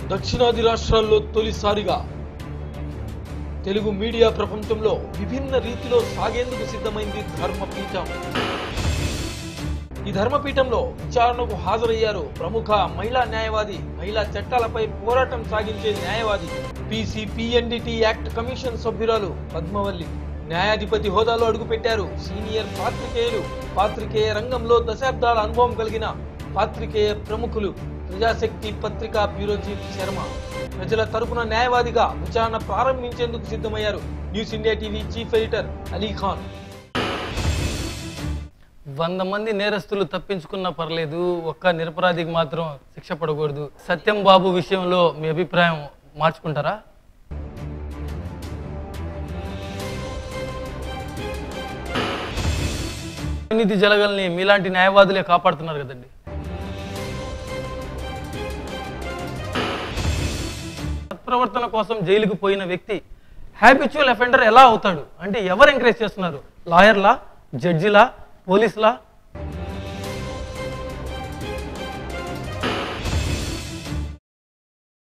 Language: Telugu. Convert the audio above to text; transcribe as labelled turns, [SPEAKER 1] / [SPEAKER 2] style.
[SPEAKER 1] దక్షిణాది రాష్ట్రాల్లో తొలిసారిగా తెలుగు మీడియా ప్రపంచంలో విభిన్న రీతిలో సాగేందుకు సిద్ధమైంది ధర్మపీఠం ఈ ధర్మపీఠంలో విచారణకు హాజరయ్యారు ప్రముఖ మహిళా న్యాయవాది మహిళా చట్టాలపై పోరాటం సాగించే న్యాయవాది పీసీ పిఎన్డిటి యాక్ట్ కమిషన్ సభ్యురాలు పద్మవల్లి న్యాయాధిపతి హోదాలో అడుగుపెట్టారు సీనియర్ పాత్రికేయులు పాత్రికేయ రంగంలో దశాబ్దాల అనుభవం కలిగిన పాత్రికేయ ప్రముఖులు ప్రజాశక్తి పత్రికా బ్యూరో చీఫ్ శర్మ ప్రజల తరపున న్యాయవాదిగా విచారణ ప్రారంభించేందుకు సిద్ధమయ్యారు news India TV chief editor Ali Khan
[SPEAKER 2] వంద మంది నేరస్తులు తప్పించుకున్నా పర్లేదు ఒక్క నిరపరాధికి మాత్రం శిక్ష పడకూడదు సత్యం బాబు విషయంలో మీ అభిప్రాయం మార్చుకుంటారా అవినీతి జలగల్ని మీలాంటి న్యాయవాదులే కాపాడుతున్నారు కదండి సత్ప్రవర్తన కోసం జైలుకు పోయిన వ్యక్తి హ్యాబిచువల్ అఫెండర్ ఎలా అవుతాడు అంటే ఎవరు ఎంకరేజ్ చేస్తున్నారు లాయర్లా జడ్జిలా పోలీసులా